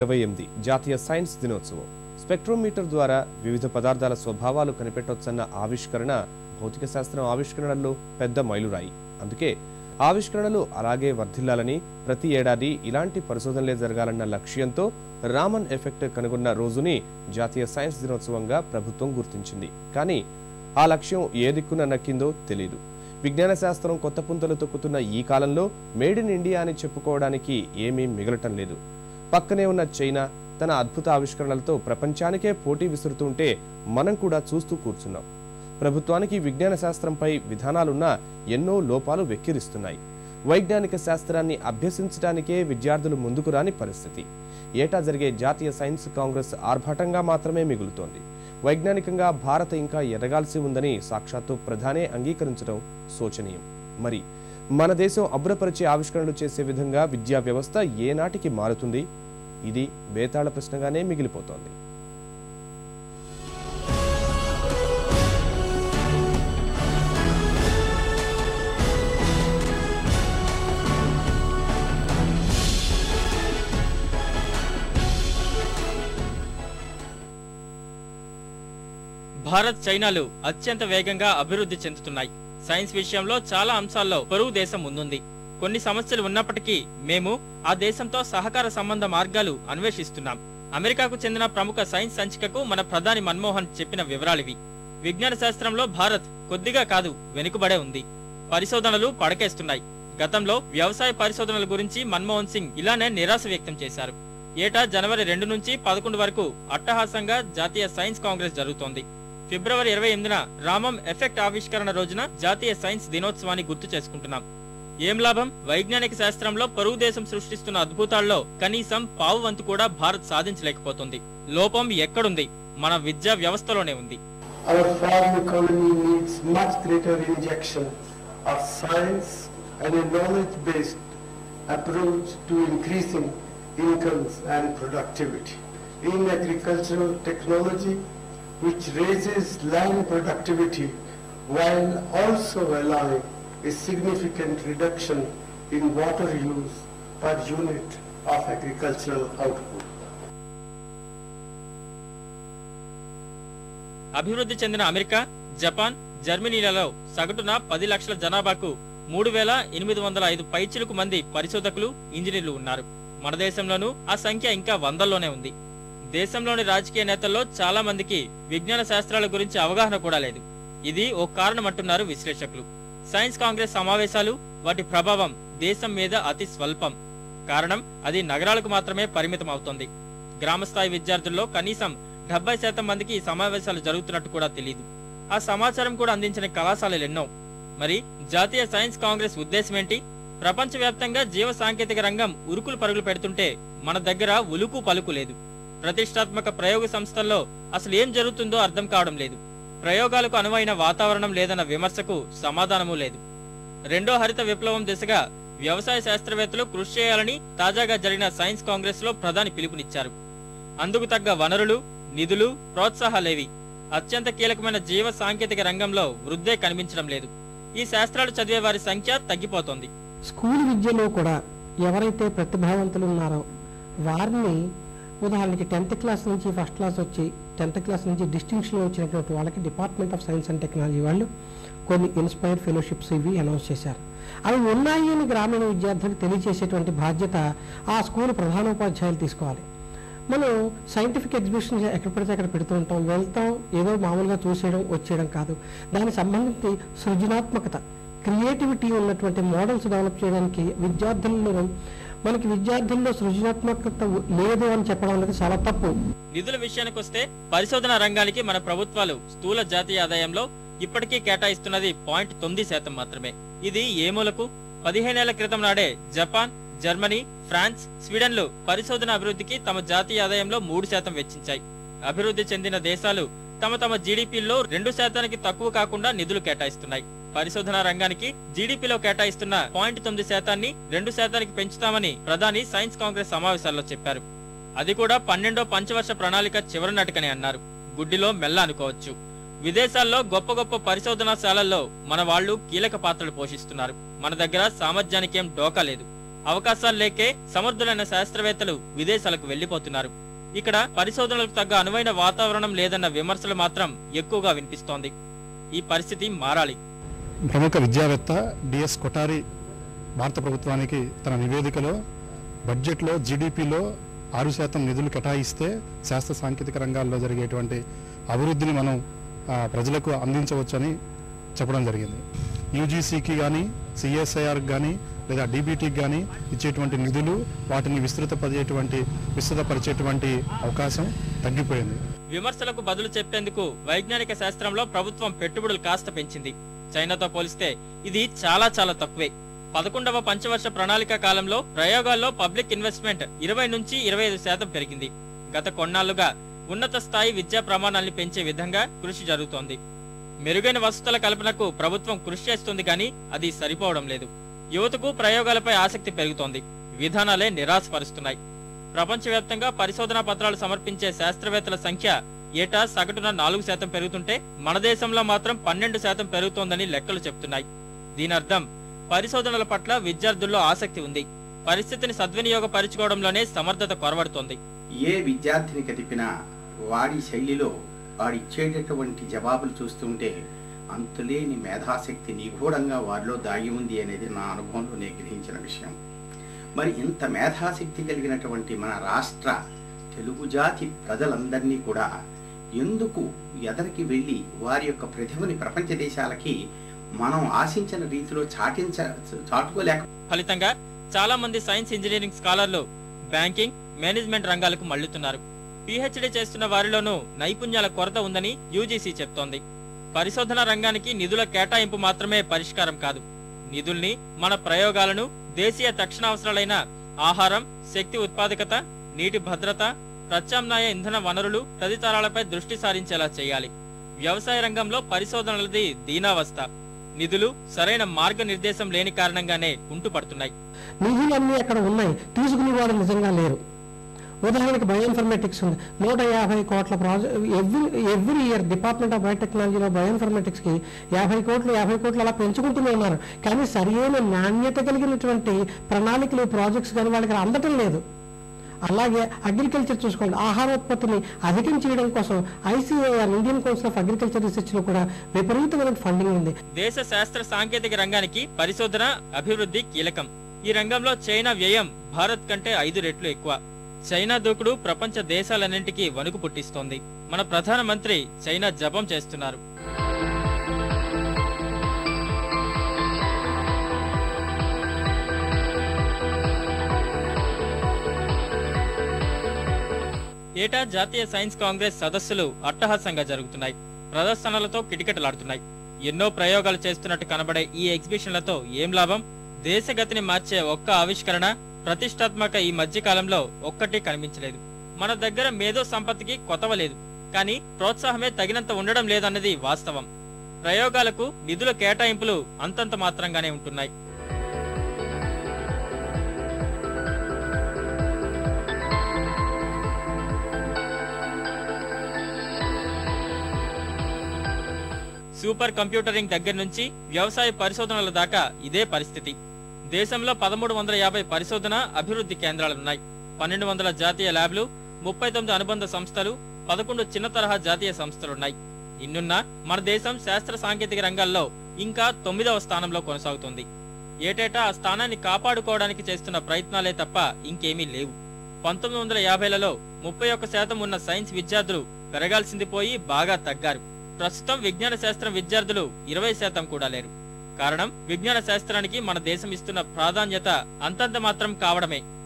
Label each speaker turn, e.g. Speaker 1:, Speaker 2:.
Speaker 1: ఇరవై ఎనిమిది జాతీయ సైన్స్ దినోత్సవం స్పెక్ట్రోమీటర్ ద్వారా వివిధ పదార్థాల స్వభావాలు కనిపెట్టొచ్చన్న ఆవిష్కరణ భౌతిక శాస్త్రం ఆవిష్కరణల్లో పెద్ద మైలురాయి అందుకే ఆవిష్కరణలు అలాగే వర్ధిల్లాలని ప్రతి ఏడాది ఇలాంటి పరిశోధనలే జరగాలన్న లక్ష్యంతో రామన్ ఎఫెక్ట్ కనుగొన్న రోజుని జాతీయ సైన్స్ దినోత్సవంగా ప్రభుత్వం గుర్తించింది కానీ ఆ లక్ష్యం ఏ దిక్కున నక్కిందో తెలియదు విజ్ఞాన శాస్త్రం కొత్త పుంతలు తొక్కుతున్న ఈ కాలంలో మేడ్ ఇన్ ఇండియా అని చెప్పుకోవడానికి ఏమీ మిగలటం లేదు పక్కనే ఉన్న చైనా తన అద్భుత ఆవిష్కరణలతో ప్రపంచానికే పోటీ విసురుతుంటే మనం కూడా చూస్తూ కూర్చున్నాం ప్రభుత్వానికి విజ్ఞాన శాస్త్రంపై విధానాలున్నా ఎన్నో లోపాలు వెక్కిరిస్తున్నాయి వైజ్ఞానిక శాస్త్రాన్ని అభ్యసించడానికే విద్యార్థులు ముందుకు రాని పరిస్థితి ఏటా జరిగే జాతీయ సైన్స్ కాంగ్రెస్ ఆర్భాటంగా మాత్రమే మిగులుతోంది వైజ్ఞానికంగా భారత్ ఇంకా ఎదగాల్సి ఉందని సాక్షాత్తు ప్రధానే అంగీకరించడం శోచనీయం మరి మన దేశం అబ్బురపరిచే ఆవిష్కరణలు చేసే విధంగా విద్యా వ్యవస్థ ఏనాటికి మారుతుంది ఇది బేతాళ ప్రశ్నగానే మిగిలిపోతోంది
Speaker 2: భారత్ చైనాలు అత్యంత వేగంగా అభివృద్ధి చెందుతున్నాయి సైన్స్ విషయంలో చాలా అంశాల్లో పొరుగు దేశం ముందుంది కొన్ని సమస్యలు ఉన్నప్పటికీ మేము ఆ దేశంతో సహకార సంబంధ మార్గాలు అన్వేషిస్తున్నాం అమెరికాకు చెందిన ప్రముఖ సైన్స్ సంచికకు మన ప్రధాని మన్మోహన్ చెప్పిన వివరాలివి విజ్ఞాన శాస్త్రంలో భారత్ కొద్దిగా కాదు వెనుకబడే ఉంది పరిశోధనలు పడకేస్తున్నాయి గతంలో వ్యవసాయ పరిశోధనల గురించి మన్మోహన్ సింగ్ ఇలానే నిరాశ వ్యక్తం చేశారు ఏటా జనవరి రెండు నుంచి పదకొండు వరకు అట్టహాసంగా జాతీయ సైన్స్ కాంగ్రెస్ జరుగుతోంది ఫిబ్రవరి ఇరవై ఎనిమిదిన రామం ఎఫెక్ట్ ఆవిష్కరణ రోజున జాతీయ సైన్స్ దినోత్సవాన్ని గుర్తు చేసుకుంటున్నాం ఏం లాభం వైజ్ఞానిక శాస్త్రంలో పొరుగు దేశం సృష్టిస్తున్న అద్భుతాల్లో కనీసం పావు వంతు కూడా భారత్ సాధించలేకపోతుంది లోపం ఎక్కడుంది మన విద్యా వ్యవస్థలోనే ఉంది
Speaker 3: Our farm economy needs much greater injection of science and a knowledge-based approach to increasing incomes and productivity. In agricultural technology, which raises land productivity while also allowing a significant reduction in water use per unit of agricultural output.
Speaker 2: అభివృద్ధి చెందిన America Japan జర్మనీలలో సగటున పది లక్షల జనాభాకు మూడు వేల ఎనిమిది వందల ఐదు పైచిలుకు మంది పరిశోధకులు ఇంజనీర్లు ఉన్నారు మన దేశంలోనూ ఆ సంఖ్య ఇంకా వందల్లోనే ఉంది దేశంలోని రాజకీయ నేతల్లో చాలా మందికి విజ్ఞాన శాస్త్రాల గురించి అవగాహన కూడా లేదు ఇది ఓ కారణమంటున్నారు విశ్లేషకులు సైన్స్ కాంగ్రెస్ సమావేశాలు వాటి ప్రభావం దేశం మీద అతి స్వల్పం కారణం అది నగరాలకు మాత్రమే పరిమితం అవుతోంది గ్రామస్థాయి విద్యార్థుల్లో కనీసం డెబ్బై శాతం మందికి ఈ సమావేశాలు జరుగుతున్నట్టు కూడా తెలియదు ఆ సమాచారం కూడా అందించిన కళాశాలలు ఎన్నో మరి జాతీయ సైన్స్ కాంగ్రెస్ ఉద్దేశం ఏంటి ప్రపంచవ్యాప్తంగా జీవ సాంకేతిక రంగం ఉరుకులు పరుగులు పెడుతుంటే మన దగ్గర ఉలుకు పలుకు లేదు ప్రతిష్టాత్మక ప్రయోగ సంస్థల్లో అసలు ఏం జరుగుతుందో అర్థం కావడం లేదు ప్రయోగాలకు అనువైన వాతావరణం లేదన్న విమర్శకు సమాధానమూ లేదు రెండో హరిత విప్లవం దిశగా వ్యవసాయ శాస్త్రవేత్తలు కృషి చేయాలని తాజాగా జరిగిన సైన్స్ కాంగ్రెస్ లో ప్రధాని పిలుపునిచ్చారు అందుకు తగ్గ వనరులు నిధులు ప్రోత్సాహాలేవి అత్యంత కీలకమైన జీవ సాంకేతిక రంగంలో వృద్ధే కనిపించడం లేదు ఈ శాస్త్రాలు చదివే వారి సంఖ్య తగ్గిపోతోంది
Speaker 4: స్కూల్ విద్యలో కూడా ఎవరైతే ప్రతిభావంతులు ఉన్నారో వారిని ఉదాహరణకి టెన్త్ క్లాస్ నుంచి ఫస్ట్ క్లాస్ వచ్చి టెన్త్ క్లాస్ నుంచి డిస్టింక్షన్ వచ్చినటువంటి వాళ్ళకి department of science and technology వాళ్ళు కొన్ని ఇన్స్పైర్ ఫెలోషిప్స్ ఇవి అనౌన్స్ చేశారు అవి ఉన్నాయి అని గ్రామీణ విద్యార్థులకు తెలియజేసేటువంటి బాధ్యత ఆ స్కూల్ ప్రధానోపాధ్యాయులు తీసుకోవాలి మనం సైంటిఫిక్ ఎగ్జిబిషన్ ఎక్కడ పడితే అక్కడ పెడుతూ ఉంటాం వెళ్తాం ఏదో మామూలుగా చూసేయడం వచ్చేయడం కాదు దానికి సంబంధించి సృజనాత్మకత క్రియేటివిటీ ఉన్నటువంటి మోడల్స్ డెవలప్ చేయడానికి విద్యార్థుల్లో మనకి విద్యార్థుల్లో సృజనాత్మకత లేదు అని చెప్పడం అనేది చాలా తప్పు
Speaker 2: నిధుల విషయానికి వస్తే పరిశోధన రంగానికి మన ప్రభుత్వాలు స్థూల జాతీయ ఆదాయంలో ఇప్పటికీ కేటాయిస్తున్నది పాయింట్ తొమ్మిది శాతం మాత్రమే ఇది ఏ మూలకు పదిహేనేళ్ల క్రితం నాడే జపాన్ జర్మనీ ఫ్రాన్స్ స్వీడన్లు పరిశోధన అభివృద్ధికి తమ జాతీయ ఆదాయంలో మూడు శాతం వెచ్చించాయి అభివృద్ధి చెందిన దేశాలు తమ తమ జీడిపిలో రెండు శాతానికి తక్కువ కాకుండా నిధులు కేటాయిస్తున్నాయి పరిశోధన రంగానికి జీడిపిలో కేటాయిస్తున్న పాయింట్ తొమ్మిది శాతాన్ని రెండు శాతానికి పెంచుతామని ప్రధాని సైన్స్ కాంగ్రెస్ సమావేశాల్లో చెప్పారు అది కూడా పన్నెండో పంచవర్ష ప్రణాళిక చివరి నాటికని అన్నారు గుడ్డిలో మెల్ల అనుకోవచ్చు విదేశాల్లో గొప్ప గొప్ప పరిశోధనాశాలల్లో మన వాళ్ళు కీలక పాత్రలు పోషిస్తున్నారు మన దగ్గర సామర్థ్యానికేం డోకా లేదు అవకాశాలు లేకే సమర్థులైన శాస్త్రవేత్తలు విదేశాలకు వెళ్లిపోతున్నారు ఇక్కడ పరిశోధనలకు తగ్గ అనువైన వాతావరణం లేదన్న విమర్శలు మాత్రం ఎక్కువగా వినిపిస్తోంది ఈ పరిస్థితి మారాలి
Speaker 5: ప్రముఖ విద్యావేత్త డిఎస్ కొటారి భారత ప్రభుత్వానికి తన నివేదికలో బడ్జెట్లో జీడిపిలో ఆరు శాతం నిధులు కేటాయిస్తే శాస్త్ర సాంకేతిక రంగాల్లో జరిగేటువంటి అభివృద్ధిని మనం ఆ, ప్రజలకు అందించవచ్చని చెప్పడం జరిగింది యూజీసీకి కానీ సిఎస్ఐఆర్కి కానీ లేదా డీబీటీకి కానీ ఇచ్చేటువంటి నిధులు వాటిని విస్తృతపరిచేటువంటి విస్తృతపరిచేటువంటి అవకాశం తగ్గిపోయింది
Speaker 2: విమర్శలకు బదులు చెప్పేందుకు వైజ్ఞానిక శాస్త్రంలో ప్రభుత్వం పెట్టుబడులు కాస్త పెంచింది చైనాతో పోలిస్తే ఇది చాలా చాలా తక్కువే పదకొండవ పంచవర్ష ప్రణాళిక కాలంలో ప్రయోగాల్లో పబ్లిక్ ఇన్వెస్ట్మెంట్ ఇరవై నుంచి ఇరవై ఐదు శాతం పెరిగింది గత కొన్నాళ్లుగా ఉన్నత స్థాయి విద్యా ప్రమాణాల్ని పెంచే విధంగా కృషి జరుగుతోంది మెరుగైన వసతుల కల్పనకు ప్రభుత్వం కృషి చేస్తుంది కానీ అది సరిపోవడం లేదు యువతకు ప్రయోగాలపై ఆసక్తి పెరుగుతోంది విధానాలే నిరాశపరుస్తున్నాయి ప్రపంచవ్యాప్తంగా పరిశోధనా పత్రాలు సమర్పించే శాస్త్రవేత్తల సంఖ్య ఏటా సగటున నాలుగు శాతం పెరుగుతుంటే మన దేశంలో మాత్రం పన్నెండు శాతం పెరుగుతోందని లెక్కలు చెప్తున్నాయి దీని అర్థం పరిశోధనల పట్ల విద్యార్థుల్లో ఆసక్తి ఉంది పరిస్థితిని సద్వినియోగపరుచుకోవడంలోనే సమర్థత కొరవడుతోంది
Speaker 6: ఏ విద్యార్థిని కదిపినా వాడి శైలిలో వాడు ఇచ్చేటటువంటి జవాబులు చూస్తుంటే అంతులేని మేధాశక్తి నిగూఢంగా వారిలో దాగి ఉంది అనేది నా అనుభవంలో నేను గ్రహించిన విషయం మరి ఇంత మేధాశక్తి కలిగినటువంటి మన రాష్ట్ర తెలుగు జాతి ప్రజలందరినీ కూడా ఎందుకు ఎదరికి వెళ్ళి వారి యొక్క ప్రతిభని ప్రపంచ దేశాలకి మనం ఆశించిన రీతిలో చాటించ చాటుకోలేక
Speaker 2: ఫలితంగా చాలా మంది సైన్స్ ఇంజనీరింగ్ స్కాలర్లు బ్యాంకింగ్ మేనేజ్మెంట్ రంగాలకు మళ్లుతున్నారు పిహెచ్డి చేస్తున్న వారిలోనూ నైపుణ్యాల కొరత ఉందని యూజీసీ చెప్తోంది పరిశోధన రంగానికి నిధుల కేటాయింపు మాత్రమే పరిష్కారం కాదు నిధుల్ని మన ప్రయోగాలను దేశీయ తక్షణావసరాలైన ఆహారం శక్తి ఉత్పాదకత నీటి భద్రత ప్రత్యామ్నాయ ఇంధన వనరులు తదితరాలపై దృష్టి సారించేలా చేయాలి వ్యవసాయ రంగంలో పరిశోధనలది దీనావస్థ నిధులు సరైన మార్గనిర్దేశం లేని కారణంగానే కుంటుపడుతున్నాయి
Speaker 4: నిధులన్నీ అక్కడ ఉన్నాయి తీసుకునే వాడు నిజంగా లేరు ఉదాహరణకి బయోఇన్ఫర్మేటిక్స్ ఉంది నూట యాభై కోట్ల project every every year department of బయోటెక్నాలజీలో బయోఇన్ఫర్మేటిక్స్ కి యాభై కోట్లు యాభై కోట్లు అలా పెంచుకుంటూనే ఉన్నారు కానీ సరియైన నాణ్యత కలిగినటువంటి ప్రణాళికలు ప్రాజెక్ట్స్ కానీ వాళ్ళకి అందటం లేదు అలాగే అగ్రికల్చర్ చూసుకోండి ఆహారోత్పత్తిని అధికం చేయడం కోసం ICAR Indian council of agriculture research లో కూడా విపరీతమైన ఫండింగ్ ఉంది
Speaker 2: దేశ శాస్త్ర సాంకేతిక రంగానికి పరిశోధన అభివృద్ధి కీలకం ఈ రంగంలో చైనా వ్యయం భారత్ కంటే ఐదు రెట్లు ఎక్కువ చైనా దూకుడు ప్రపంచ దేశాలన్నింటికీ వణుకు పుట్టిస్తోంది మన ప్రధానమంత్రి చైనా జపం చేస్తున్నారు ఏటా జాతీయ సైన్స్ కాంగ్రెస్ సదస్సులు అట్టహాసంగా జరుగుతున్నాయి ప్రదర్శనలతో కిటకిటలాడుతున్నాయి ఎన్నో ప్రయోగాలు చేస్తున్నట్టు కనబడే ఈ ఎగ్జిబిషన్లతో ఏం లాభం దేశగతిని మార్చే ఒక్క ఆవిష్కరణ ప్రతిష్టాత్మక ఈ మధ్య కాలంలో ఒక్కటి కనిపించలేదు మన దగ్గర మేధో సంపత్తికి కొతవ లేదు కానీ ప్రోత్సాహమే తగినంత ఉండడం లేదన్నది వాస్తవం ప్రయోగాలకు నిధుల కేటాయింపులు అంతంత మాత్రంగానే ఉంటున్నాయి సూపర్ కంప్యూటరింగ్ దగ్గర నుంచి వ్యవసాయ పరిశోధనల దాకా ఇదే పరిస్థితి దేశంలో పదమూడు వందల యాభై పరిశోధన అభివృద్ధి కేంద్రాలున్నాయి పన్నెండు వందల జాతీయ ల్యాబ్లు ముప్పై తొమ్మిది అనుబంధ సంస్థలు పదకొండు చిన్న తరహా జాతీయ సంస్థలున్నాయి ఇన్నున్నా మన దేశం శాస్త్ర సాంకేతిక రంగాల్లో ఇంకా తొమ్మిదవ స్థానంలో కొనసాగుతుంది ఏటేటా ఆ స్థానాన్ని కాపాడుకోవడానికి చేస్తున్న ప్రయత్నాలే తప్ప ఇంకేమీ లేవు పంతొమ్మిది వందల యాభైలలో ముప్పై ఒక్క శాతం ఉన్న సైన్స్ విద్యార్థులు పెరగాల్సింది పోయి బాగా తగ్గారు ప్రస్తుతం విజ్ఞాన శాస్త్రం విద్యార్థులు ఇరవై శాతం కూడా లేరు కారణం విజ్ఞాన శాస్త్రానికి మన దేశం ఇస్తున్న ప్రాధాన్యత అంతంత మాత్రం కావడమే